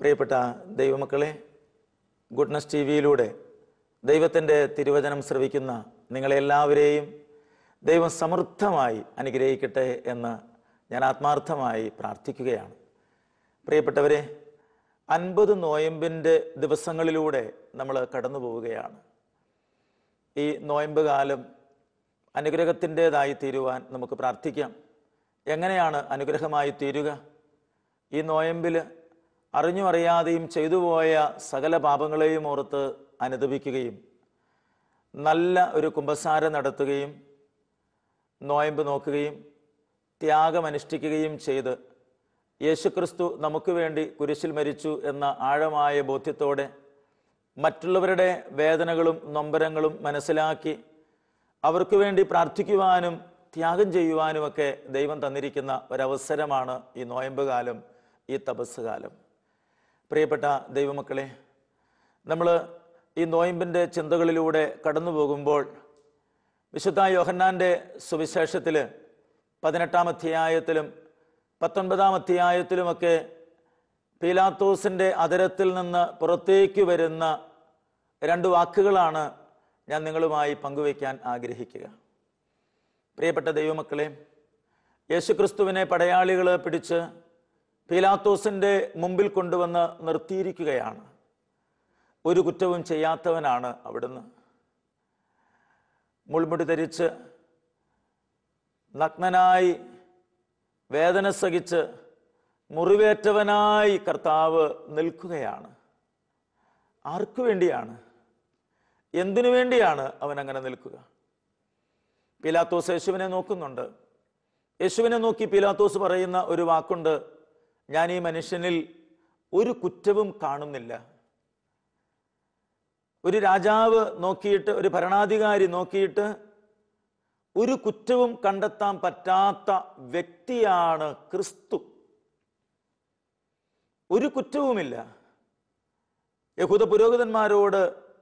പ്രിയപ്പെട്ട ദൈവമക്കളെ goodness T വിയിലൂടെ ദൈവത്തിൻ്റെ തിരുവചനം ശ്രവിക്കുന്ന നിങ്ങളെല്ലാവരെയും ദൈവം സമൃദ്ധമായി അനുഗ്രഹിക്കട്ടെ എന്ന് ഞാൻ ആത്മാർത്ഥമായി പ്രാർത്ഥിക്കുകയാണ് പ്രിയപ്പെട്ടവരെ അൻപത് നോയമ്പിൻ്റെ ദിവസങ്ങളിലൂടെ നമ്മൾ കടന്നു പോവുകയാണ് ഈ നോയമ്പ് കാലം അനുഗ്രഹത്തിൻ്റെതായി തീരുവാൻ നമുക്ക് പ്രാർത്ഥിക്കാം എങ്ങനെയാണ് അനുഗ്രഹമായി തീരുക ഈ നോയമ്പിൽ അറിഞ്ഞും അറിയാതെയും ചെയ്തു പോയ സകല പാപങ്ങളെയും ഓർത്ത് അനുദപിക്കുകയും നല്ല ഒരു കുംഭസാര നടത്തുകയും നോയമ്പ് നോക്കുകയും ത്യാഗമനുഷ്ഠിക്കുകയും ചെയ്ത് യേശുക്രിസ്തു നമുക്ക് വേണ്ടി കുരിശിൽ മരിച്ചു എന്ന ആഴമായ ബോധ്യത്തോടെ മറ്റുള്ളവരുടെ വേദനകളും നൊമ്പരങ്ങളും മനസ്സിലാക്കി അവർക്ക് വേണ്ടി പ്രാർത്ഥിക്കുവാനും ത്യാഗം ചെയ്യുവാനുമൊക്കെ ദൈവം തന്നിരിക്കുന്ന ഒരവസരമാണ് ഈ നോയമ്പ് കാലം ഈ തപസ് കാലം പ്രിയപ്പെട്ട ദൈവമക്കളെ നമ്മൾ ഈ നോയമ്പിൻ്റെ ചിന്തകളിലൂടെ കടന്നു പോകുമ്പോൾ വിശുദ്ധ യോഹന്നാൻ്റെ സുവിശേഷത്തിൽ പതിനെട്ടാം അധ്യായത്തിലും പത്തൊൻപതാം അധ്യായത്തിലുമൊക്കെ പീലാത്തോസിൻ്റെ അതരത്തിൽ നിന്ന് പുറത്തേക്ക് വരുന്ന രണ്ട് വാക്കുകളാണ് ഞാൻ നിങ്ങളുമായി പങ്കുവയ്ക്കാൻ ആഗ്രഹിക്കുക പ്രിയപ്പെട്ട ദൈവമക്കളെ യേശുക്രിസ്തുവിനെ പടയാളികൾ പിടിച്ച് പീലാത്തോസിൻ്റെ മുമ്പിൽ കൊണ്ടുവന്ന് നിർത്തിയിരിക്കുകയാണ് ഒരു കുറ്റവും ചെയ്യാത്തവനാണ് അവിടുന്ന് മുൾമുടി ധരിച്ച് നഗ്നനായി വേദന സഹിച്ച് മുറിവേറ്റവനായി കർത്താവ് നിൽക്കുകയാണ് ആർക്കു വേണ്ടിയാണ് എന്തിനു വേണ്ടിയാണ് അവൻ അങ്ങനെ നിൽക്കുക പീലാത്തോസ് യേശുവിനെ നോക്കുന്നുണ്ട് യേശുവിനെ നോക്കി പീലാത്തോസ് പറയുന്ന ഒരു വാക്കുണ്ട് ഞാൻ ഈ മനുഷ്യനിൽ ഒരു കുറ്റവും കാണുന്നില്ല ഒരു രാജാവ് നോക്കിയിട്ട് ഒരു ഭരണാധികാരി നോക്കിയിട്ട് ഒരു കുറ്റവും കണ്ടെത്താൻ പറ്റാത്ത വ്യക്തിയാണ് ക്രിസ്തു ഒരു കുറ്റവുമില്ല യഹൂദ പുരോഹിതന്മാരോട്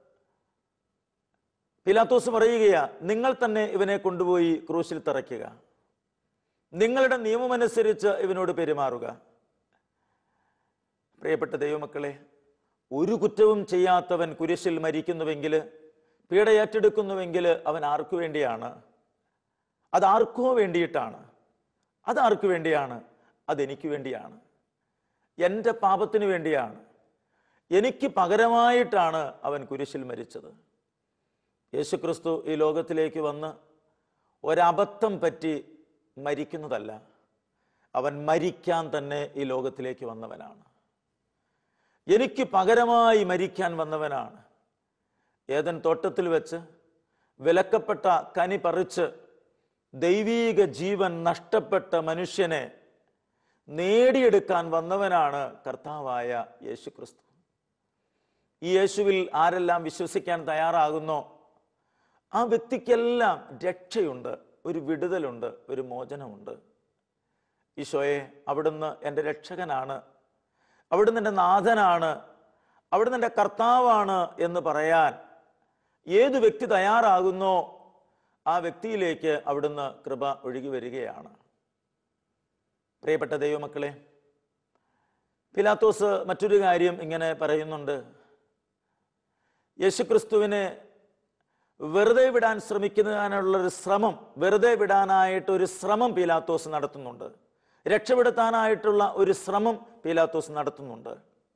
പിലാത്തോസ് പറയുകയാ നിങ്ങൾ തന്നെ ഇവനെ കൊണ്ടുപോയി ക്രൂശിൽ തറയ്ക്കുക നിങ്ങളുടെ നിയമമനുസരിച്ച് ഇവനോട് പെരുമാറുക പ്രിയപ്പെട്ട ദൈവമക്കളെ ഒരു കുറ്റവും ചെയ്യാത്തവൻ കുരിശിൽ മരിക്കുന്നുവെങ്കിൽ പീഡ ഏറ്റെടുക്കുന്നുവെങ്കിൽ അവൻ ആർക്കു വേണ്ടിയാണ് അത് ആർക്കോ വേണ്ടിയിട്ടാണ് അത് ആർക്കു വേണ്ടിയാണ് അതെനിക്ക് വേണ്ടിയാണ് എൻ്റെ പാപത്തിന് വേണ്ടിയാണ് എനിക്ക് പകരമായിട്ടാണ് അവൻ കുരിശിൽ മരിച്ചത് യേശുക്രിസ്തു ഈ ലോകത്തിലേക്ക് വന്ന് ഒരബദ്ധം പറ്റി മരിക്കുന്നതല്ല അവൻ മരിക്കാൻ തന്നെ ഈ ലോകത്തിലേക്ക് വന്നവനാണ് എനിക്ക് പകരമായി മരിക്കാൻ വന്നവനാണ് ഏതൻ തോട്ടത്തിൽ വെച്ച് വിലക്കപ്പെട്ട കനി പറിച്ച് ദൈവീക ജീവൻ നഷ്ടപ്പെട്ട മനുഷ്യനെ നേടിയെടുക്കാൻ വന്നവനാണ് കർത്താവായ യേശുക്രിസ്തു ഈ യേശുവിൽ ആരെല്ലാം വിശ്വസിക്കാൻ തയ്യാറാകുന്നോ ആ വ്യക്തിക്കെല്ലാം രക്ഷയുണ്ട് ഒരു വിടുതലുണ്ട് ഒരു മോചനമുണ്ട് ഈശോയെ അവിടുന്ന് എൻ്റെ രക്ഷകനാണ് അവിടുന്ന് എൻ്റെ നാഥനാണ് അവിടുന്ന് എൻ്റെ കർത്താവാണ് എന്ന് പറയാൻ ഏത് വ്യക്തി തയ്യാറാകുന്നോ ആ വ്യക്തിയിലേക്ക് അവിടുന്ന് കൃപ ഒഴുകി വരികയാണ് പ്രിയപ്പെട്ട ദൈവമക്കളെ പിലാത്തോസ് മറ്റൊരു കാര്യം ഇങ്ങനെ പറയുന്നുണ്ട് യേശുക്രിസ്തുവിനെ വെറുതെ വിടാൻ ശ്രമിക്കുന്നതിനുള്ള ഒരു ശ്രമം വെറുതെ വിടാനായിട്ട് ഒരു ശ്രമം പീലാത്തോസ് നടത്തുന്നുണ്ട് രക്ഷപ്പെടുത്താനായിട്ടുള്ള ഒരു ശ്രമം പീലാത്തോസ് നടത്തുന്നുണ്ട്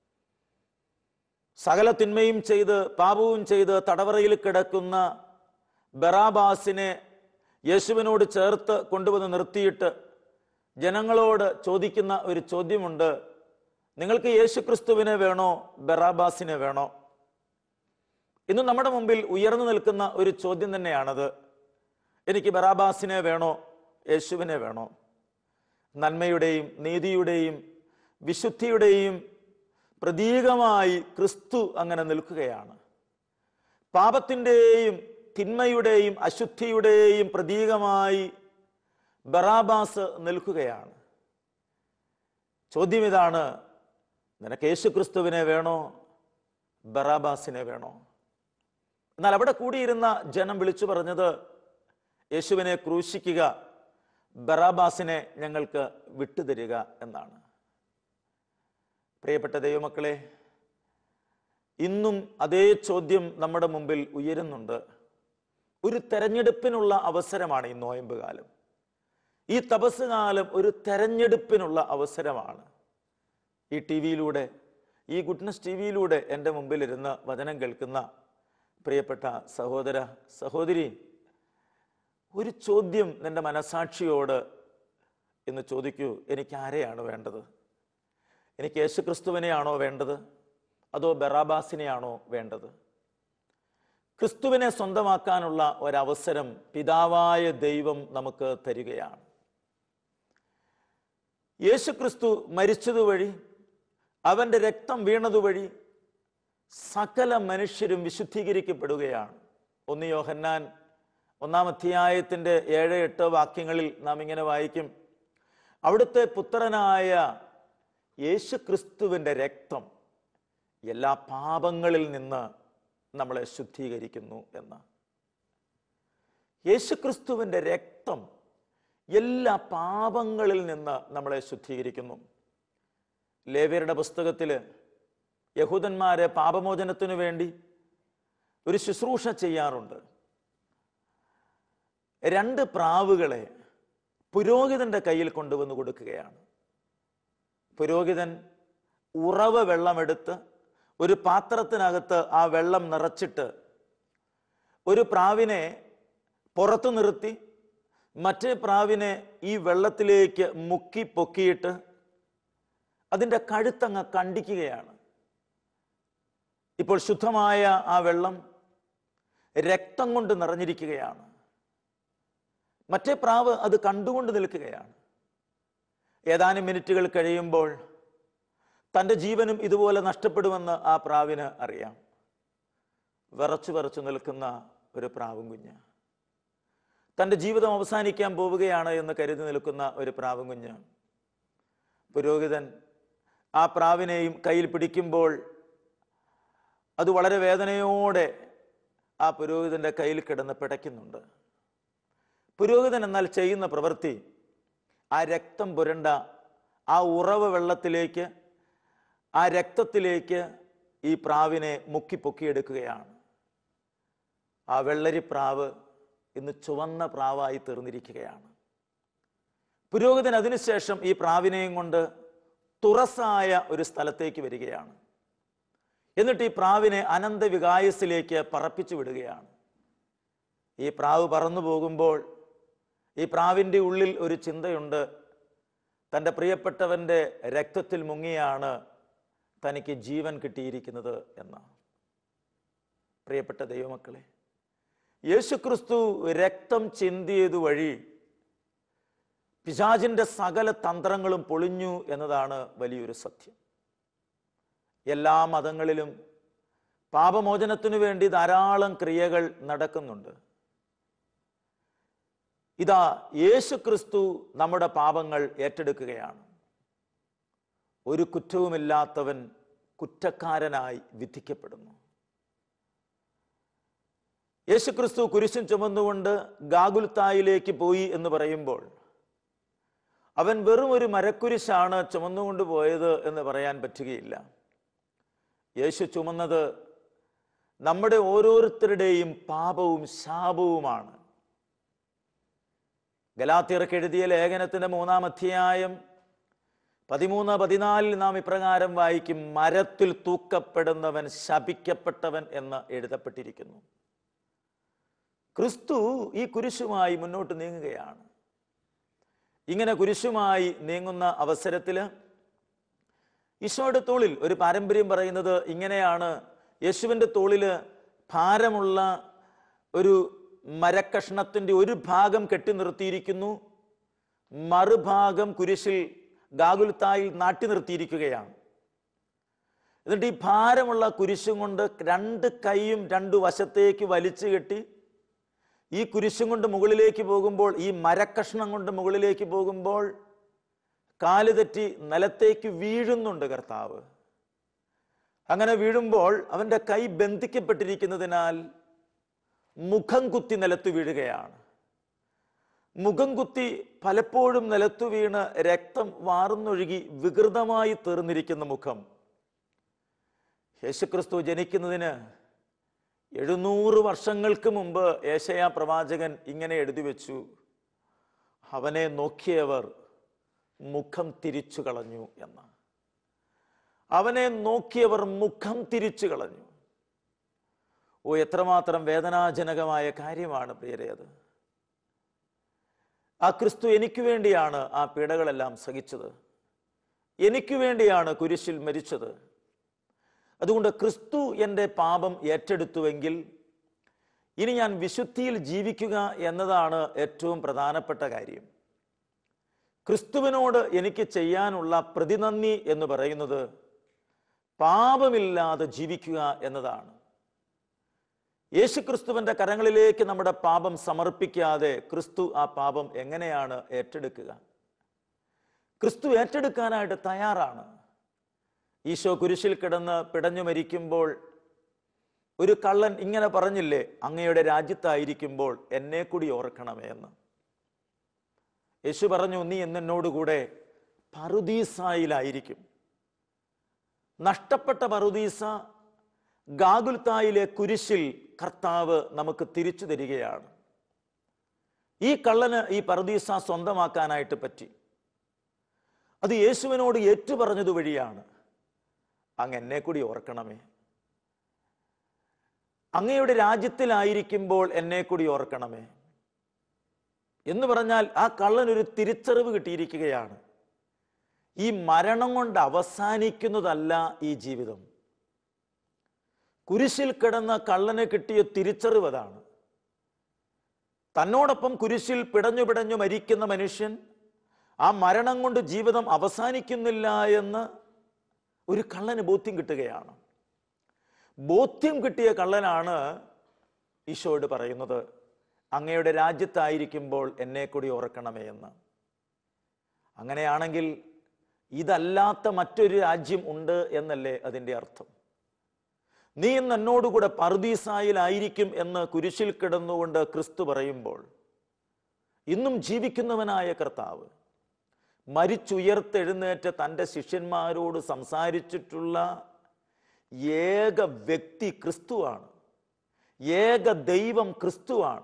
സകല തിന്മയും ചെയ്ത് പാപവും ചെയ്ത് തടവറയിൽ കിടക്കുന്ന ബറാബാസിനെ യേശുവിനോട് ചേർത്ത് കൊണ്ടുവന്ന് നിർത്തിയിട്ട് ജനങ്ങളോട് ചോദിക്കുന്ന ഒരു ചോദ്യമുണ്ട് നിങ്ങൾക്ക് യേശുക്രിസ്തുവിനെ വേണോ ബറാബാസിനെ വേണോ ഇന്ന് നമ്മുടെ മുമ്പിൽ ഉയർന്നു നിൽക്കുന്ന ഒരു ചോദ്യം തന്നെയാണത് എനിക്ക് ബറാബാസിനെ വേണോ യേശുവിനെ വേണോ നന്മയുടെയും നീതിയുടെയും വിശുദ്ധിയുടെയും പ്രതീകമായി ക്രിസ്തു അങ്ങനെ നിൽക്കുകയാണ് പാപത്തിൻ്റെയും തിന്മയുടെയും അശുദ്ധിയുടെയും പ്രതീകമായി ബറാബാസ് നിൽക്കുകയാണ് ചോദ്യം ഇതാണ് നിനക്ക് യേശുക്രിസ്തുവിനെ വേണോ ബറാബാസിനെ വേണോ എന്നാൽ അവിടെ കൂടിയിരുന്ന ജനം വിളിച്ചു പറഞ്ഞത് യേശുവിനെ ക്രൂശിക്കുക ബറാബാസിനെ ഞങ്ങൾക്ക് വിട്ടുതരിക എന്നാണ് പ്രിയപ്പെട്ട ദൈവമക്കളെ ഇന്നും അതേ ചോദ്യം നമ്മുടെ മുമ്പിൽ ഉയരുന്നുണ്ട് ഒരു തെരഞ്ഞെടുപ്പിനുള്ള അവസരമാണ് ഈ നോയമ്പ് കാലം ഈ തപസ് കാലം ഒരു തെരഞ്ഞെടുപ്പിനുള്ള അവസരമാണ് ഈ ടി വിയിലൂടെ ഈ ഗുഡ്നസ് ടി വിയിലൂടെ എൻ്റെ മുമ്പിലിരുന്ന് വചനം കേൾക്കുന്ന പ്രിയപ്പെട്ട സഹോദര സഹോദരി ഒരു ചോദ്യം നിന്റെ മനസാക്ഷിയോട് എന്ന് ചോദിക്കൂ എനിക്ക് ആരെയാണ് വേണ്ടത് എനിക്ക് യേശുക്രിസ്തുവിനെയാണോ വേണ്ടത് അതോ ബറാബാസിനെയാണോ വേണ്ടത് ക്രിസ്തുവിനെ സ്വന്തമാക്കാനുള്ള ഒരവസരം പിതാവായ ദൈവം നമുക്ക് തരികയാണ് യേശുക്രിസ്തു മരിച്ചതുവഴി അവൻ്റെ രക്തം വീണതുവഴി സകല മനുഷ്യരും വിശുദ്ധീകരിക്കപ്പെടുകയാണ് ഒന്ന് യോഹന്നാൻ ഒന്നാം അധ്യായത്തിൻ്റെ ഏഴ് എട്ട് വാക്യങ്ങളിൽ നാം ഇങ്ങനെ വായിക്കും അവിടുത്തെ പുത്രനായ യേശുക്രിസ്തുവിൻ്റെ രക്തം എല്ലാ പാപങ്ങളിൽ നിന്ന് നമ്മളെ ശുദ്ധീകരിക്കുന്നു എന്ന് യേശുക്രിസ്തുവിൻ്റെ രക്തം എല്ലാ പാപങ്ങളിൽ നിന്ന് നമ്മളെ ശുദ്ധീകരിക്കുന്നു ലേവ്യരുടെ പുസ്തകത്തിൽ യഹൂദന്മാരെ പാപമോചനത്തിനു വേണ്ടി ഒരു ശുശ്രൂഷ ചെയ്യാറുണ്ട് രണ്ട് പ്രാവുകളെ പുരോഹിതന്റെ കയ്യിൽ കൊണ്ടുവന്ന് കൊടുക്കുകയാണ് പുരോഹിതൻ ഉറവ വെള്ളമെടുത്ത് ഒരു പാത്രത്തിനകത്ത് ആ വെള്ളം നിറച്ചിട്ട് ഒരു പ്രാവിനെ പുറത്തു നിർത്തി മറ്റേ പ്രാവിനെ ഈ വെള്ളത്തിലേക്ക് മുക്കി പൊക്കിയിട്ട് അതിൻ്റെ കഴുത്തങ്ങ് കണ്ടിക്കുകയാണ് ഇപ്പോൾ ശുദ്ധമായ ആ വെള്ളം രക്തം കൊണ്ട് നിറഞ്ഞിരിക്കുകയാണ് മറ്റേ പ്രാവ് അത് കണ്ടുകൊണ്ട് നിൽക്കുകയാണ് ഏതാനും മിനിറ്റുകൾ കഴിയുമ്പോൾ തൻ്റെ ജീവനും ഇതുപോലെ നഷ്ടപ്പെടുമെന്ന് ആ പ്രാവിന് അറിയാം വിറച്ചു വിറച്ചു നിൽക്കുന്ന ഒരു പ്രാവും കുഞ്ഞ് തൻ്റെ ജീവിതം അവസാനിക്കാൻ പോവുകയാണ് എന്ന് കരുതി നിൽക്കുന്ന ഒരു പ്രാവും കുഞ്ഞ് പുരോഹിതൻ ആ പ്രാവിനെയും കയ്യിൽ പിടിക്കുമ്പോൾ അത് വളരെ വേദനയോടെ ആ പുരോഹിതന്റെ കയ്യിൽ കിടന്ന് പിടയ്ക്കുന്നുണ്ട് പുരോഹിതൻ എന്നാൽ ചെയ്യുന്ന പ്രവൃത്തി ആ രക്തം പുരണ്ട ആ ഉറവ വെള്ളത്തിലേക്ക് ആ രക്തത്തിലേക്ക് ഈ പ്രാവിനെ മുക്കി പൊക്കിയെടുക്കുകയാണ് ആ വെള്ളരി പ്രാവ് ഇന്ന് ചുവന്ന പ്രാവായി തീർന്നിരിക്കുകയാണ് പുരോഹിതൻ അതിനുശേഷം ഈ പ്രാവിനെയും കൊണ്ട് തുറസായ ഒരു സ്ഥലത്തേക്ക് വരികയാണ് എന്നിട്ട് ഈ പ്രാവിനെ അനന്ത വികായസിലേക്ക് പറപ്പിച്ചു വിടുകയാണ് ഈ പ്രാവ് പറന്നു പോകുമ്പോൾ ഈ പ്രാവിൻ്റെ ഉള്ളിൽ ഒരു ചിന്തയുണ്ട് തൻ്റെ പ്രിയപ്പെട്ടവൻ്റെ രക്തത്തിൽ മുങ്ങിയാണ് തനിക്ക് ജീവൻ കിട്ടിയിരിക്കുന്നത് എന്ന് പ്രിയപ്പെട്ട ദൈവമക്കളെ യേശുക്രിസ്തു രക്തം ചിന്തിയത് വഴി പിശാചിൻ്റെ സകല തന്ത്രങ്ങളും പൊളിഞ്ഞു എന്നതാണ് വലിയൊരു സത്യം എല്ലാ മതങ്ങളിലും പാപമോചനത്തിനു വേണ്ടി ധാരാളം ക്രിയകൾ നടക്കുന്നുണ്ട് ഇതാ യേശു ക്രിസ്തു നമ്മുടെ പാപങ്ങൾ ഏറ്റെടുക്കുകയാണ് ഒരു കുറ്റവുമില്ലാത്തവൻ കുറ്റക്കാരനായി വിധിക്കപ്പെടുന്നു യേശുക്രിസ്തു കുരിശും ചുമന്നുകൊണ്ട് ഗാഗുൽത്തായിലേക്ക് പോയി എന്ന് പറയുമ്പോൾ അവൻ വെറും ഒരു മരക്കുരിശാണ് ചുമന്നുകൊണ്ട് പോയത് എന്ന് പറയാൻ പറ്റുകയില്ല യേശു ചുമന്നത് നമ്മുടെ ഓരോരുത്തരുടെയും പാപവും ശാപവുമാണ് ഗലാത്തിയർക്ക് എഴുതിയ ലേഖനത്തിന്റെ മൂന്നാം അധ്യായം പതിമൂന്ന് പതിനാലിൽ നാം ഇപ്രകാരം വായിക്കും മരത്തിൽ തൂക്കപ്പെടുന്നവൻ ശപിക്കപ്പെട്ടവൻ എന്ന് എഴുതപ്പെട്ടിരിക്കുന്നു ക്രിസ്തു ഈ കുരിശുമായി മുന്നോട്ട് നീങ്ങുകയാണ് ഇങ്ങനെ കുരിശുമായി നീങ്ങുന്ന അവസരത്തിൽ ഈശോയുടെ തോളിൽ ഒരു പാരമ്പര്യം പറയുന്നത് ഇങ്ങനെയാണ് യേശുവിൻ്റെ തോളിൽ ഭാരമുള്ള ഒരു മരക്കഷ്ണത്തിൻ്റെ ഒരു ഭാഗം കെട്ടി നിർത്തിയിരിക്കുന്നു മറുഭാഗം കുരിശിൽ ഗാകുൽത്തായിൽ നാട്ടി നിർത്തിയിരിക്കുകയാണ് എന്നിട്ട് ഈ ഭാരമുള്ള കുരിശും കൊണ്ട് രണ്ട് കൈയും രണ്ടു വശത്തേക്ക് വലിച്ചു കെട്ടി ഈ കുരിശും കൊണ്ട് മുകളിലേക്ക് പോകുമ്പോൾ ഈ മരക്കഷ്ണം കൊണ്ട് മുകളിലേക്ക് പോകുമ്പോൾ കാല് തെറ്റി നിലത്തേക്ക് വീഴുന്നുണ്ട് കർത്താവ് അങ്ങനെ വീഴുമ്പോൾ അവൻ്റെ കൈ ബന്ധിക്കപ്പെട്ടിരിക്കുന്നതിനാൽ മുഖം കുത്തി നിലത്ത് വീഴുകയാണ് മുഖം കുത്തി പലപ്പോഴും നിലത്തു വീണ് രക്തം വാർന്നൊഴുകി വികൃതമായി തീർന്നിരിക്കുന്ന മുഖം യേശുക്രിസ്തു ജനിക്കുന്നതിന് എഴുന്നൂറ് വർഷങ്ങൾക്ക് മുമ്പ് ഏശയാ പ്രവാചകൻ ഇങ്ങനെ എഴുതി വെച്ചു അവനെ നോക്കിയവർ മുഖം തിരിച്ചു കളഞ്ഞു എന്ന് അവനെ നോക്കിയവർ മുഖം തിരിച്ചു കളഞ്ഞു ഓ എത്രമാത്രം വേദനാജനകമായ കാര്യമാണ് പ്രിയരെ അത് ആ ക്രിസ്തു എനിക്ക് വേണ്ടിയാണ് ആ പീഡകളെല്ലാം സഹിച്ചത് എനിക്ക് വേണ്ടിയാണ് കുരിശിൽ മരിച്ചത് അതുകൊണ്ട് ക്രിസ്തു എൻ്റെ പാപം ഏറ്റെടുത്തുവെങ്കിൽ ഇനി ഞാൻ വിശുദ്ധിയിൽ ജീവിക്കുക എന്നതാണ് ഏറ്റവും പ്രധാനപ്പെട്ട കാര്യം ക്രിസ്തുവിനോട് എനിക്ക് ചെയ്യാനുള്ള പ്രതിനന്ദി എന്ന് പറയുന്നത് പാപമില്ലാതെ ജീവിക്കുക എന്നതാണ് യേശുക്രിസ്തുവിൻ്റെ കരങ്ങളിലേക്ക് നമ്മുടെ പാപം സമർപ്പിക്കാതെ ക്രിസ്തു ആ പാപം എങ്ങനെയാണ് ഏറ്റെടുക്കുക ക്രിസ്തു ഏറ്റെടുക്കാനായിട്ട് തയ്യാറാണ് ഈശോ കുരിശിൽ കിടന്ന് പിടഞ്ഞു മരിക്കുമ്പോൾ ഒരു കള്ളൻ ഇങ്ങനെ പറഞ്ഞില്ലേ അങ്ങയുടെ രാജ്യത്തായിരിക്കുമ്പോൾ എന്നെ കൂടി ഓർക്കണമേ എന്ന് യേശു പറഞ്ഞു നീ എന്നോടുകൂടെ പറുദീസായിലായിരിക്കും നഷ്ടപ്പെട്ട പറുദീസ ഗാഗുൽത്തായിലെ കുരിശിൽ കർത്താവ് നമുക്ക് തിരിച്ചു തരികയാണ് ഈ കള്ളന് ഈ പറുദീസ സ്വന്തമാക്കാനായിട്ട് പറ്റി അത് യേശുവിനോട് ഏറ്റുപറഞ്ഞത് വഴിയാണ് അങ്ങ് എന്നെ കൂടി ഓർക്കണമേ അങ്ങയുടെ രാജ്യത്തിലായിരിക്കുമ്പോൾ എന്നെ കൂടി ഓർക്കണമേ എന്ന് പറഞ്ഞാൽ ആ കള്ളനൊരു തിരിച്ചറിവ് കിട്ടിയിരിക്കുകയാണ് ഈ മരണം കൊണ്ട് അവസാനിക്കുന്നതല്ല ഈ ജീവിതം കുരിശിൽ കിടന്ന കള്ളന് കിട്ടിയ തിരിച്ചറിവ് അതാണ് തന്നോടൊപ്പം കുരിശിൽ പിടഞ്ഞു പിടഞ്ഞു മരിക്കുന്ന മനുഷ്യൻ ആ മരണം കൊണ്ട് ജീവിതം അവസാനിക്കുന്നില്ല എന്ന് ഒരു കള്ളന് ബോധ്യം കിട്ടുകയാണ് ബോധ്യം കിട്ടിയ കള്ളനാണ് ഈശോയോട് പറയുന്നത് അങ്ങയുടെ രാജ്യത്തായിരിക്കുമ്പോൾ എന്നെ കൂടി ഓർക്കണമേ എന്ന് അങ്ങനെയാണെങ്കിൽ ഇതല്ലാത്ത മറ്റൊരു രാജ്യം ഉണ്ട് എന്നല്ലേ അതിൻ്റെ അർത്ഥം നീ ഇന്ന് എന്നോടുകൂടെ പർദീസായിലായിരിക്കും എന്ന് കുരിശിൽ കിടന്നുകൊണ്ട് ക്രിസ്തു പറയുമ്പോൾ ഇന്നും ജീവിക്കുന്നവനായ കർത്താവ് മരിച്ചുയർത്തെഴുന്നേറ്റ തൻ്റെ ശിഷ്യന്മാരോട് സംസാരിച്ചിട്ടുള്ള ഏക വ്യക്തി ക്രിസ്തുവാണ് ഏക ദൈവം ക്രിസ്തുവാണ്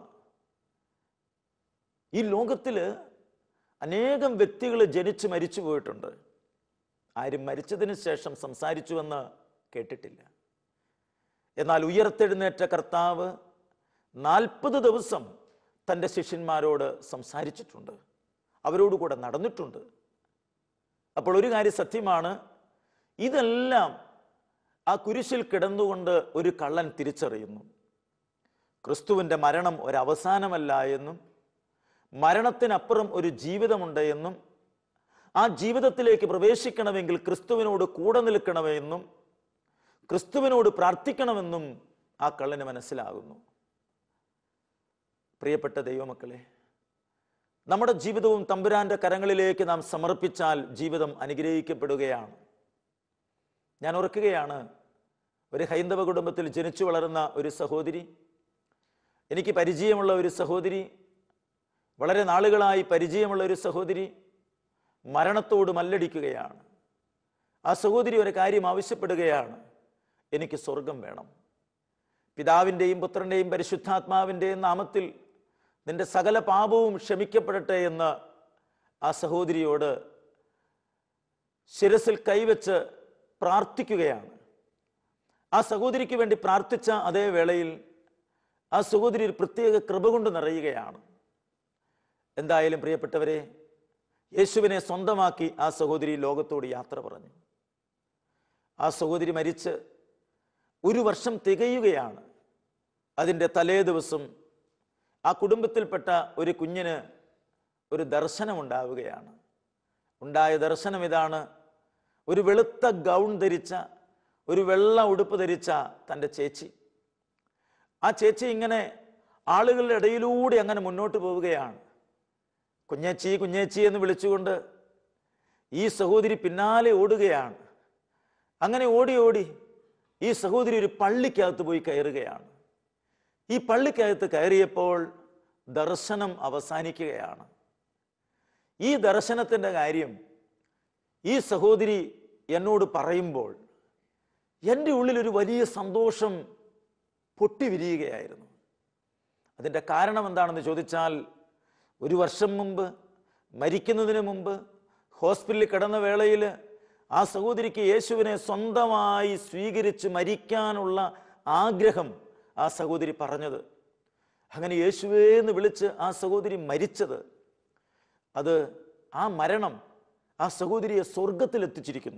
ഈ ലോകത്തിൽ അനേകം വ്യക്തികൾ ജനിച്ച് മരിച്ചു പോയിട്ടുണ്ട് ആരും മരിച്ചതിന് ശേഷം സംസാരിച്ചുവെന്ന് കേട്ടിട്ടില്ല എന്നാൽ ഉയർത്തെഴുന്നേറ്റ കർത്താവ് നാൽപ്പത് ദിവസം തൻ്റെ ശിഷ്യന്മാരോട് സംസാരിച്ചിട്ടുണ്ട് അവരോട് കൂടെ നടന്നിട്ടുണ്ട് അപ്പോൾ ഒരു കാര്യം സത്യമാണ് ഇതെല്ലാം ആ കുരിശിൽ കിടന്നുകൊണ്ട് ഒരു കള്ളൻ തിരിച്ചറിയുന്നു ക്രിസ്തുവിൻ്റെ മരണം ഒരവസാനമല്ല എന്നും മരണത്തിനപ്പുറം ഒരു ജീവിതമുണ്ട് എന്നും ആ ജീവിതത്തിലേക്ക് പ്രവേശിക്കണമെങ്കിൽ ക്രിസ്തുവിനോട് കൂടെ നിൽക്കണമെന്നും ക്രിസ്തുവിനോട് പ്രാർത്ഥിക്കണമെന്നും ആ കള്ളന് മനസ്സിലാകുന്നു പ്രിയപ്പെട്ട ദൈവമക്കളെ നമ്മുടെ ജീവിതവും തമ്പുരാന്റെ കരങ്ങളിലേക്ക് നാം സമർപ്പിച്ചാൽ ജീവിതം അനുഗ്രഹിക്കപ്പെടുകയാണ് ഞാൻ ഓർക്കുകയാണ് ഒരു ഹൈന്ദവ കുടുംബത്തിൽ ജനിച്ചു വളർന്ന ഒരു സഹോദരി എനിക്ക് പരിചയമുള്ള ഒരു സഹോദരി വളരെ നാളുകളായി പരിചയമുള്ള ഒരു സഹോദരി മരണത്തോട് മല്ലടിക്കുകയാണ് ആ സഹോദരി ഒരു കാര്യം ആവശ്യപ്പെടുകയാണ് എനിക്ക് സ്വർഗം വേണം പിതാവിൻ്റെയും പുത്രൻ്റെയും പരിശുദ്ധാത്മാവിൻ്റെയും നാമത്തിൽ നിന്റെ സകല പാപവും ക്ഷമിക്കപ്പെടട്ടെ എന്ന് ആ സഹോദരിയോട് ശിരസിൽ കൈവച്ച് പ്രാർത്ഥിക്കുകയാണ് ആ സഹോദരിക്ക് വേണ്ടി പ്രാർത്ഥിച്ച അതേ വേളയിൽ ആ സഹോദരി ഒരു പ്രത്യേക കൃപ കൊണ്ട് നിറയുകയാണ് എന്തായാലും പ്രിയപ്പെട്ടവരെ യേശുവിനെ സ്വന്തമാക്കി ആ സഹോദരി ലോകത്തോട് യാത്ര പറഞ്ഞു ആ സഹോദരി മരിച്ച് ഒരു വർഷം തികയുകയാണ് അതിൻ്റെ തലേ ദിവസം ആ കുടുംബത്തിൽപ്പെട്ട ഒരു കുഞ്ഞിന് ഒരു ദർശനമുണ്ടാവുകയാണ് ഉണ്ടായ ദർശനം ഇതാണ് ഒരു വെളുത്ത ഗൗൺ ധരിച്ച ഒരു വെള്ള ഉടുപ്പ് ധരിച്ച തൻ്റെ ചേച്ചി ആ ചേച്ചി ഇങ്ങനെ ആളുകളുടെ ഇടയിലൂടെ അങ്ങനെ മുന്നോട്ട് പോവുകയാണ് കുഞ്ഞേച്ചി കുഞ്ഞേച്ചി എന്ന് വിളിച്ചുകൊണ്ട് ഈ സഹോദരി പിന്നാലെ ഓടുകയാണ് അങ്ങനെ ഓടി ഓടി ഈ സഹോദരി ഒരു പള്ളിക്കകത്ത് പോയി കയറുകയാണ് ഈ പള്ളിക്കകത്ത് കയറിയപ്പോൾ ദർശനം അവസാനിക്കുകയാണ് ഈ ദർശനത്തിൻ്റെ കാര്യം ഈ സഹോദരി എന്നോട് പറയുമ്പോൾ എൻ്റെ ഉള്ളിൽ ഒരു വലിയ സന്തോഷം പൊട്ടിവിരിയുകയായിരുന്നു അതിൻ്റെ കാരണം എന്താണെന്ന് ചോദിച്ചാൽ ഒരു വർഷം മുമ്പ് മരിക്കുന്നതിന് മുമ്പ് ഹോസ്പിറ്റലിൽ കിടന്ന വേളയിൽ ആ സഹോദരിക്ക് യേശുവിനെ സ്വന്തമായി സ്വീകരിച്ച് മരിക്കാനുള്ള ആഗ്രഹം ആ സഹോദരി പറഞ്ഞത് അങ്ങനെ യേശുവേ എന്ന് വിളിച്ച് ആ സഹോദരി മരിച്ചത് അത് ആ മരണം ആ സഹോദരിയെ സ്വർഗത്തിൽ എത്തിച്ചിരിക്കുന്നു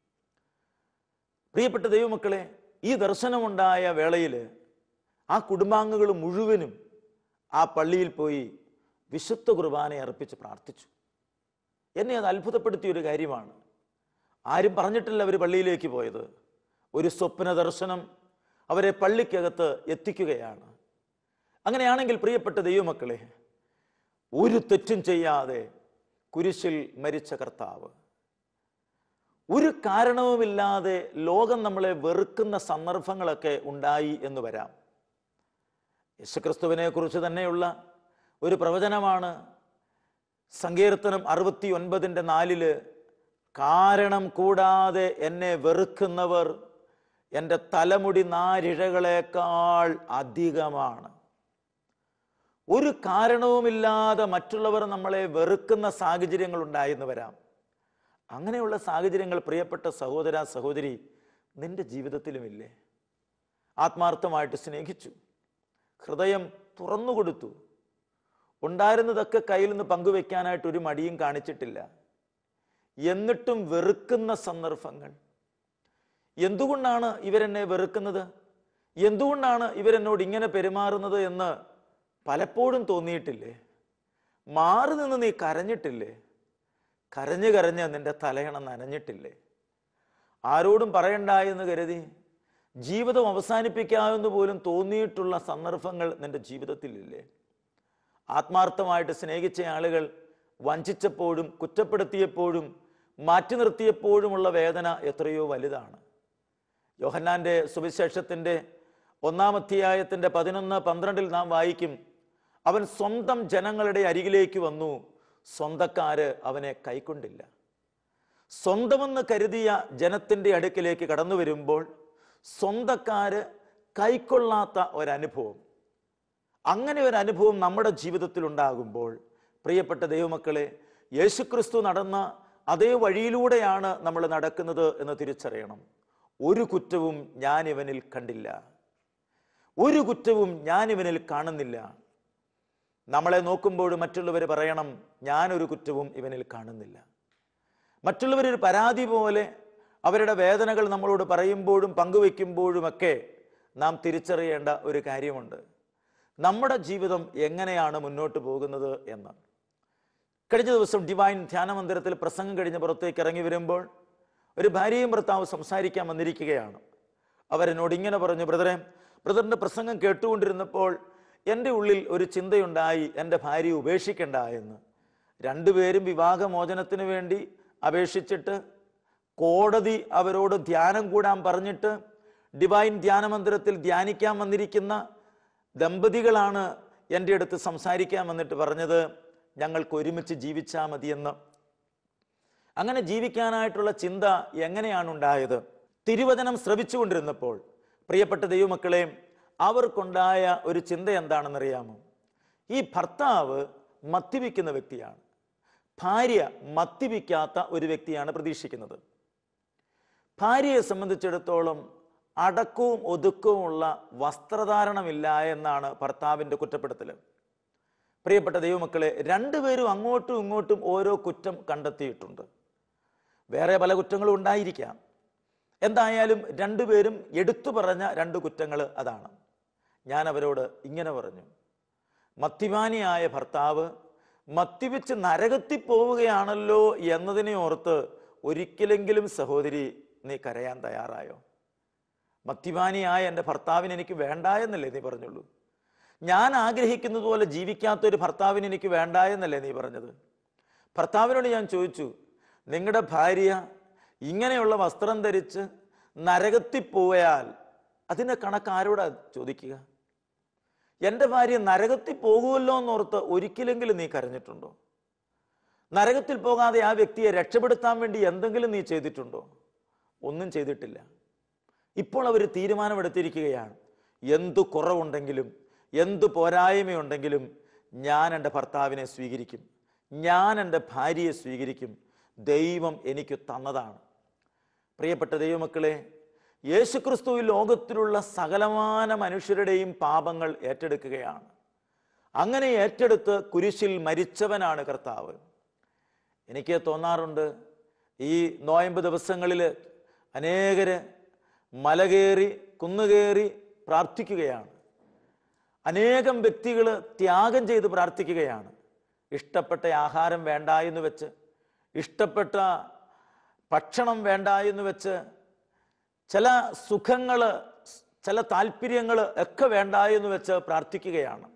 പ്രിയപ്പെട്ട ദൈവമക്കളെ ഈ ദർശനമുണ്ടായ വേളയിൽ ആ കുടുംബാംഗങ്ങൾ മുഴുവനും ആ പള്ളിയിൽ പോയി വിശുദ്ധ കുർബാന അർപ്പിച്ച് പ്രാർത്ഥിച്ചു എന്നെ അത് അത്ഭുതപ്പെടുത്തിയ ഒരു കാര്യമാണ് ആരും പറഞ്ഞിട്ടില്ല അവർ പള്ളിയിലേക്ക് പോയത് ഒരു സ്വപ്ന ദർശനം അവരെ പള്ളിക്കകത്ത് എത്തിക്കുകയാണ് അങ്ങനെയാണെങ്കിൽ പ്രിയപ്പെട്ട ദൈവമക്കളെ ഒരു തെറ്റും ചെയ്യാതെ കുരിശിൽ മരിച്ച കർത്താവ് ഒരു കാരണവുമില്ലാതെ ലോകം നമ്മളെ വെറുക്കുന്ന സന്ദർഭങ്ങളൊക്കെ ഉണ്ടായി എന്ന് വരാം യേശുക്രിസ്തുവിനെ കുറിച്ച് തന്നെയുള്ള ഒരു പ്രവചനമാണ് സങ്കീർത്തനം അറുപത്തി ഒൻപതിൻ്റെ നാലില് കാരണം കൂടാതെ എന്നെ വെറുക്കുന്നവർ എൻ്റെ തലമുടി നാരിഴകളേക്കാൾ അധികമാണ് ഒരു കാരണവുമില്ലാതെ മറ്റുള്ളവർ നമ്മളെ വെറുക്കുന്ന സാഹചര്യങ്ങൾ ഉണ്ടായെന്ന് വരാം അങ്ങനെയുള്ള സാഹചര്യങ്ങൾ പ്രിയപ്പെട്ട സഹോദര സഹോദരി നിന്റെ ജീവിതത്തിലുമില്ലേ ആത്മാർത്ഥമായിട്ട് സ്നേഹിച്ചു ഹൃദയം തുറന്നുകൊടുത്തു ഉണ്ടായിരുന്നതൊക്കെ കയ്യിൽ നിന്ന് പങ്കുവെക്കാനായിട്ട് ഒരു മടിയും കാണിച്ചിട്ടില്ല എന്നിട്ടും വെറുക്കുന്ന സന്ദർഭങ്ങൾ എന്തുകൊണ്ടാണ് ഇവരെന്നെ വെറുക്കുന്നത് എന്തുകൊണ്ടാണ് ഇവരെന്നോട് ഇങ്ങനെ പെരുമാറുന്നത് എന്ന് പലപ്പോഴും തോന്നിയിട്ടില്ലേ മാറി നിന്ന് നീ കരഞ്ഞിട്ടില്ലേ കരഞ്ഞ് കരഞ്ഞ് നിന്റെ തലയണ നനഞ്ഞിട്ടില്ലേ ആരോടും പറയണ്ട എന്ന് കരുതി ജീവിതം അവസാനിപ്പിക്കാമെന്ന് പോലും തോന്നിയിട്ടുള്ള സന്ദർഭങ്ങൾ നിന്റെ ജീവിതത്തിലില്ലേ ആത്മാർത്ഥമായിട്ട് സ്നേഹിച്ച ആളുകൾ വഞ്ചിച്ചപ്പോഴും കുറ്റപ്പെടുത്തിയപ്പോഴും മാറ്റി നിർത്തിയപ്പോഴുമുള്ള വേദന എത്രയോ വലുതാണ് യോഹന്നാന്റെ സുവിശേഷത്തിന്റെ ഒന്നാം അധ്യായത്തിന്റെ പതിനൊന്ന് പന്ത്രണ്ടിൽ നാം വായിക്കും അവൻ സ്വന്തം ജനങ്ങളുടെ അരികിലേക്ക് വന്നു സ്വന്തക്കാര് അവനെ കൈക്കൊണ്ടില്ല സ്വന്തമെന്ന് കരുതിയ ജനത്തിന്റെ അടുക്കിലേക്ക് കടന്നു വരുമ്പോൾ സ്വന്തക്കാര് കൈക്കൊള്ളാത്ത ഒരനുഭവം അങ്ങനെ ഒരു അനുഭവം നമ്മുടെ ജീവിതത്തിൽ ഉണ്ടാകുമ്പോൾ പ്രിയപ്പെട്ട ദൈവമക്കളെ യേശുക്രിസ്തു നടന്ന അതേ വഴിയിലൂടെയാണ് നമ്മൾ നടക്കുന്നത് എന്ന് തിരിച്ചറിയണം ഒരു കുറ്റവും ഞാൻ ഇവനിൽ കണ്ടില്ല ഒരു കുറ്റവും ഞാൻ ഇവനിൽ കാണുന്നില്ല നമ്മളെ നോക്കുമ്പോൾ മറ്റുള്ളവർ പറയണം ഞാനൊരു കുറ്റവും ഇവനിൽ കാണുന്നില്ല മറ്റുള്ളവരൊരു പരാതി പോലെ അവരുടെ വേദനകൾ നമ്മളോട് പറയുമ്പോഴും പങ്കുവെക്കുമ്പോഴുമൊക്കെ നാം തിരിച്ചറിയേണ്ട ഒരു കാര്യമുണ്ട് നമ്മുടെ ജീവിതം എങ്ങനെയാണ് മുന്നോട്ട് പോകുന്നത് എന്ന് കഴിഞ്ഞ ദിവസം ഡിവൈൻ ധ്യാന മന്ദിരത്തിൽ പ്രസംഗം കഴിഞ്ഞ് പുറത്തേക്ക് ഇറങ്ങി വരുമ്പോൾ ഒരു ഭാര്യയും ഭർത്താവ് സംസാരിക്കാൻ വന്നിരിക്കുകയാണ് അവരെന്നോട് ഇങ്ങനെ പറഞ്ഞു ബ്രദറെ ബ്രദറിൻ്റെ പ്രസംഗം കേട്ടുകൊണ്ടിരുന്നപ്പോൾ എൻ്റെ ഉള്ളിൽ ഒരു ചിന്തയുണ്ടായി എൻ്റെ ഭാര്യയെ ഉപേക്ഷിക്കണ്ട എന്ന് രണ്ടുപേരും വിവാഹമോചനത്തിന് വേണ്ടി അപേക്ഷിച്ചിട്ട് കോടതി അവരോട് ധ്യാനം കൂടാൻ പറഞ്ഞിട്ട് ഡിവൈൻ ധ്യാന മന്ദിരത്തിൽ ധ്യാനിക്കാൻ വന്നിരിക്കുന്ന ദമ്പതികളാണ് എൻ്റെ അടുത്ത് സംസാരിക്കാൻ വന്നിട്ട് പറഞ്ഞത് ഞങ്ങൾക്ക് ഒരുമിച്ച് ജീവിച്ചാൽ മതിയെന്ന് അങ്ങനെ ജീവിക്കാനായിട്ടുള്ള ചിന്ത എങ്ങനെയാണ് ഉണ്ടായത് തിരുവചനം ശ്രവിച്ചുകൊണ്ടിരുന്നപ്പോൾ പ്രിയപ്പെട്ട ദൈവമക്കളെ അവർക്കുണ്ടായ ഒരു ചിന്ത എന്താണെന്നറിയാമോ ഈ ഭർത്താവ് മദ്യപിക്കുന്ന വ്യക്തിയാണ് ഭാര്യ മദ്യപിക്കാത്ത ഒരു വ്യക്തിയാണ് പ്രതീക്ഷിക്കുന്നത് ഭാര്യയെ സംബന്ധിച്ചിടത്തോളം അടക്കവും ഒതുക്കവുമുള്ള വസ്ത്രധാരണമില്ല എന്നാണ് ഭർത്താവിൻ്റെ കുറ്റപ്പെടുത്തൽ പ്രിയപ്പെട്ട ദൈവമക്കളെ രണ്ടുപേരും അങ്ങോട്ടും ഇങ്ങോട്ടും ഓരോ കുറ്റം കണ്ടെത്തിയിട്ടുണ്ട് വേറെ പല കുറ്റങ്ങളും ഉണ്ടായിരിക്കാം എന്തായാലും രണ്ടുപേരും എടുത്തു പറഞ്ഞ രണ്ട് കുറ്റങ്ങൾ അതാണ് ഞാൻ അവരോട് ഇങ്ങനെ പറഞ്ഞു മദ്യപാനിയായ ഭർത്താവ് മദ്യപിച്ച് നരകത്തിൽ പോവുകയാണല്ലോ എന്നതിനെ ഓർത്ത് ഒരിക്കലെങ്കിലും സഹോദരി നീ കരയാൻ തയ്യാറായോ മദ്യപാനിയായ എൻ്റെ ഭർത്താവിന് എനിക്ക് വേണ്ട എന്നല്ലേ നീ പറഞ്ഞുള്ളൂ ഞാൻ ആഗ്രഹിക്കുന്നത് പോലെ ജീവിക്കാത്ത ഒരു ഭർത്താവിന് എനിക്ക് വേണ്ട എന്നല്ലേ നീ പറഞ്ഞത് ഭർത്താവിനോട് ഞാൻ ചോദിച്ചു നിങ്ങളുടെ ഭാര്യ ഇങ്ങനെയുള്ള വസ്ത്രം ധരിച്ച് നരകത്തിൽ പോയാൽ അതിൻ്റെ കണക്ക് ആരോടാ ചോദിക്കുക എൻ്റെ ഭാര്യ നരകത്തിൽ പോകുമല്ലോ എന്നോർത്ത് ഒരിക്കലെങ്കിലും നീ കരഞ്ഞിട്ടുണ്ടോ നരകത്തിൽ പോകാതെ ആ വ്യക്തിയെ രക്ഷപ്പെടുത്താൻ വേണ്ടി എന്തെങ്കിലും നീ ചെയ്തിട്ടുണ്ടോ ഒന്നും ചെയ്തിട്ടില്ല ഇപ്പോൾ അവർ തീരുമാനമെടുത്തിരിക്കുകയാണ് എന്തു കുറവുണ്ടെങ്കിലും എന്തു പോരായ്മയുണ്ടെങ്കിലും ഞാൻ എൻ്റെ ഭർത്താവിനെ സ്വീകരിക്കും ഞാൻ എൻ്റെ ഭാര്യയെ സ്വീകരിക്കും ദൈവം എനിക്ക് തന്നതാണ് പ്രിയപ്പെട്ട ദൈവമക്കളെ യേശുക്രിസ്തു ഈ ലോകത്തിലുള്ള സകലമാന മനുഷ്യരുടെയും പാപങ്ങൾ ഏറ്റെടുക്കുകയാണ് അങ്ങനെ ഏറ്റെടുത്ത് കുരിശിൽ മരിച്ചവനാണ് കർത്താവ് എനിക്ക് തോന്നാറുണ്ട് ഈ നോയമ്പ് ദിവസങ്ങളിൽ അനേകര് മലകേറി കുന്നുകേറി പ്രാർത്ഥിക്കുകയാണ് അനേകം വ്യക്തികൾ ത്യാഗം ചെയ്ത് പ്രാർത്ഥിക്കുകയാണ് ഇഷ്ടപ്പെട്ട ആഹാരം വേണ്ട എന്ന് വെച്ച് ഇഷ്ടപ്പെട്ട ഭക്ഷണം വേണ്ട എന്ന് വെച്ച് ചില സുഖങ്ങൾ ചില താല്പര്യങ്ങൾ ഒക്കെ വേണ്ട എന്ന് വെച്ച് പ്രാർത്ഥിക്കുകയാണ്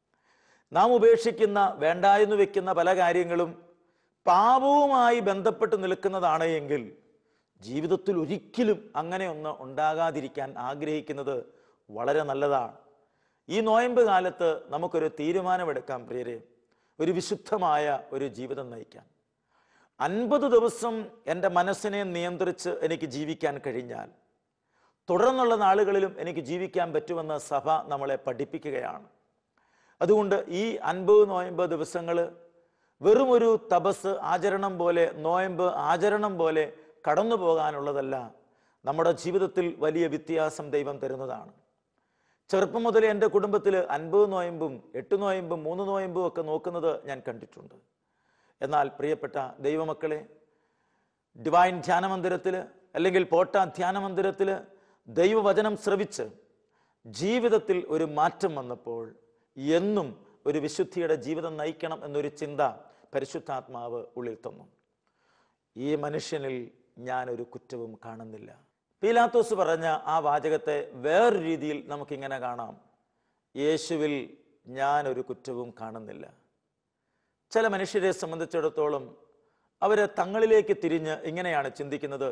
നാം ഉപേക്ഷിക്കുന്ന വേണ്ട എന്ന് വെക്കുന്ന പല കാര്യങ്ങളും പാപവുമായി ബന്ധപ്പെട്ട് നിൽക്കുന്നതാണ് എങ്കിൽ ജീവിതത്തിൽ ഒരിക്കലും അങ്ങനെ ഒന്ന് ഉണ്ടാകാതിരിക്കാൻ ആഗ്രഹിക്കുന്നത് വളരെ നല്ലതാണ് ഈ നോയമ്പ് കാലത്ത് നമുക്കൊരു തീരുമാനമെടുക്കാം പ്രിയരെ ഒരു വിശുദ്ധമായ ഒരു ജീവിതം നയിക്കാൻ അൻപത് ദിവസം എൻ്റെ മനസ്സിനെ നിയന്ത്രിച്ച് എനിക്ക് ജീവിക്കാൻ കഴിഞ്ഞാൽ തുടർന്നുള്ള നാളുകളിലും എനിക്ക് ജീവിക്കാൻ പറ്റുമെന്ന് സഭ നമ്മളെ പഠിപ്പിക്കുകയാണ് അതുകൊണ്ട് ഈ അൻപത് നോയമ്പ് ദിവസങ്ങൾ വെറും ഒരു തപസ് ആചരണം പോലെ നോയമ്പ് ആചരണം പോലെ കടന്നു പോകാനുള്ളതല്ല നമ്മുടെ ജീവിതത്തിൽ വലിയ വ്യത്യാസം ദൈവം തരുന്നതാണ് ചെറുപ്പം മുതൽ എൻ്റെ കുടുംബത്തിൽ അൻപത് നോയമ്പും എട്ട് നോയമ്പും മൂന്ന് നോയമ്പും ഒക്കെ നോക്കുന്നത് ഞാൻ കണ്ടിട്ടുണ്ട് എന്നാൽ പ്രിയപ്പെട്ട ദൈവമക്കളെ ഡിവൈൻ ധ്യാനമന്ദിരത്തിൽ അല്ലെങ്കിൽ പോട്ട ധ്യാനമന്ദിരത്തിൽ ദൈവവചനം ശ്രവിച്ച് ജീവിതത്തിൽ ഒരു മാറ്റം വന്നപ്പോൾ എന്നും ഒരു വിശുദ്ധിയുടെ ജീവിതം നയിക്കണം എന്നൊരു ചിന്ത പരിശുദ്ധാത്മാവ് ഉള്ളിൽ തന്നു ഈ മനുഷ്യനിൽ ഞാനൊരു കുറ്റവും കാണുന്നില്ല പീലാത്തോസ് പറഞ്ഞ ആ വാചകത്തെ വേറൊരു രീതിയിൽ നമുക്കിങ്ങനെ കാണാം യേശുവിൽ ഞാനൊരു കുറ്റവും കാണുന്നില്ല ചില മനുഷ്യരെ സംബന്ധിച്ചിടത്തോളം അവർ തങ്ങളിലേക്ക് തിരിഞ്ഞ് ഇങ്ങനെയാണ് ചിന്തിക്കുന്നത്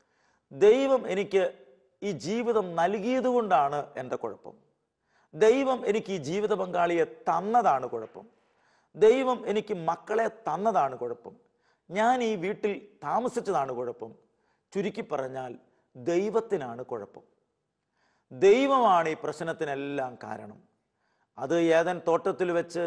ദൈവം എനിക്ക് ഈ ജീവിതം നൽകിയതുകൊണ്ടാണ് എൻ്റെ കുഴപ്പം ദൈവം എനിക്ക് ഈ ജീവിത പങ്കാളിയെ തന്നതാണ് കുഴപ്പം ദൈവം എനിക്ക് മക്കളെ തന്നതാണ് കുഴപ്പം ഞാൻ ഈ വീട്ടിൽ താമസിച്ചതാണ് കുഴപ്പം ചുരുക്കി പറഞ്ഞാൽ ദൈവത്തിനാണ് കുഴപ്പം ദൈവമാണ് ഈ പ്രശ്നത്തിനെല്ലാം കാരണം അത് ഏതൻ തോട്ടത്തിൽ വെച്ച്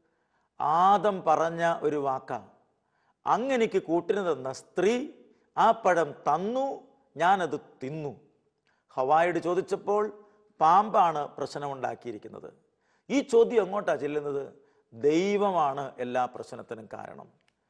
ആദം പറഞ്ഞ ഒരു വാക്ക അങ്ങെനിക്ക് കൂട്ടിന് തന്ന സ്ത്രീ ആ പഴം തന്നു ഞാനത് തിന്നു ഹവായോട് ചോദിച്ചപ്പോൾ പാമ്പാണ് പ്രശ്നമുണ്ടാക്കിയിരിക്കുന്നത് ഈ ചോദ്യം എങ്ങോട്ടാ ചെല്ലുന്നത് ദൈവമാണ് എല്ലാ പ്രശ്നത്തിനും കാരണം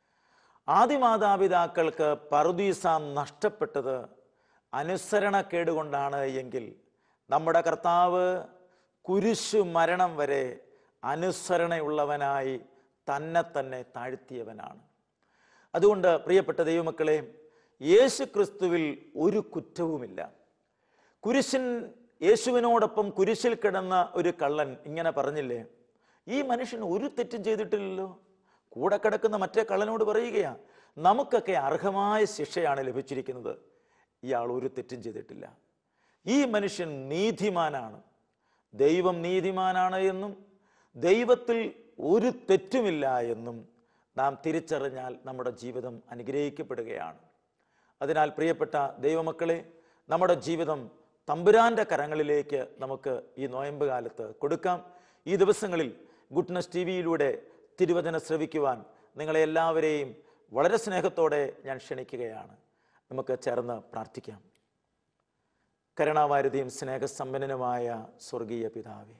ആദിമാതാപിതാക്കൾക്ക് പറുദീസ നഷ്ടപ്പെട്ടത് അനുസരണക്കേട് കൊണ്ടാണ് എങ്കിൽ നമ്മുടെ കർത്താവ് കുരിശു മരണം വരെ അനുസരണയുള്ളവനായി തന്നെ തന്നെ താഴ്ത്തിയവനാണ് അതുകൊണ്ട് പ്രിയപ്പെട്ട ദൈവമക്കളെ യേശു ക്രിസ്തുവിൽ ഒരു കുറ്റവുമില്ല കുരിശിൻ യേശുവിനോടൊപ്പം കുരിശിൽ കിടന്ന ഒരു കള്ളൻ ഇങ്ങനെ പറഞ്ഞില്ലേ ഈ മനുഷ്യൻ ഒരു തെറ്റും ചെയ്തിട്ടില്ലല്ലോ കൂടെ കിടക്കുന്ന മറ്റേ കള്ളനോട് പറയുകയാ നമുക്കൊക്കെ അർഹമായ ശിക്ഷയാണ് ലഭിച്ചിരിക്കുന്നത് ഇയാൾ ഒരു തെറ്റും ചെയ്തിട്ടില്ല ഈ മനുഷ്യൻ നീതിമാനാണ് ദൈവം നീതിമാനാണ് എന്നും ദൈവത്തിൽ ഒരു തെറ്റുമില്ല എന്നും നാം തിരിച്ചറിഞ്ഞാൽ നമ്മുടെ ജീവിതം അനുഗ്രഹിക്കപ്പെടുകയാണ് അതിനാൽ പ്രിയപ്പെട്ട ദൈവമക്കളെ നമ്മുടെ ജീവിതം തമ്പുരാന്റെ കരങ്ങളിലേക്ക് നമുക്ക് ഈ നോയമ്പ് കാലത്ത് കൊടുക്കാം ഈ ദിവസങ്ങളിൽ ഗുഡ്നസ് ടി വിയിലൂടെ തിരുവചന ശ്രവിക്കുവാൻ നിങ്ങളെ എല്ലാവരെയും വളരെ സ്നേഹത്തോടെ ഞാൻ ക്ഷണിക്കുകയാണ് നമുക്ക് ചേർന്ന് പ്രാർത്ഥിക്കാം കരുണാവാരുതിയും സ്നേഹസമ്പന്നനുമായ സ്വർഗീയ പിതാവേ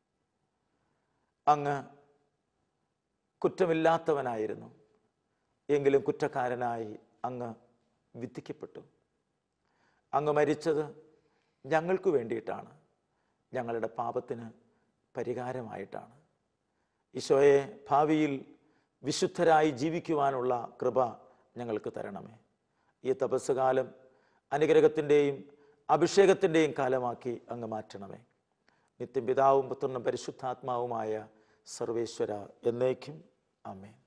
അങ്ങ് കുറ്റമില്ലാത്തവനായിരുന്നു എങ്കിലും കുറ്റക്കാരനായി അങ്ങ് വിധിക്കപ്പെട്ടു അങ്ങ് മരിച്ചത് ഞങ്ങൾക്ക് വേണ്ടിയിട്ടാണ് ഞങ്ങളുടെ പാപത്തിന് പരിഹാരമായിട്ടാണ് ഈശോയെ ഭാവിയിൽ വിശുദ്ധരായി ജീവിക്കുവാനുള്ള കൃപ ഞങ്ങൾക്ക് തരണമേ ഈ തപസ്സുകാലം അനുഗ്രഹത്തിൻ്റെയും അഭിഷേകത്തിൻ്റെയും കാലമാക്കി അങ്ങ് മാറ്റണമേ നിത്യം പിതാവും പുത്രനും പരിശുദ്ധാത്മാവുമായ സർവേശ്വര എന്നേക്കും ആമേൻ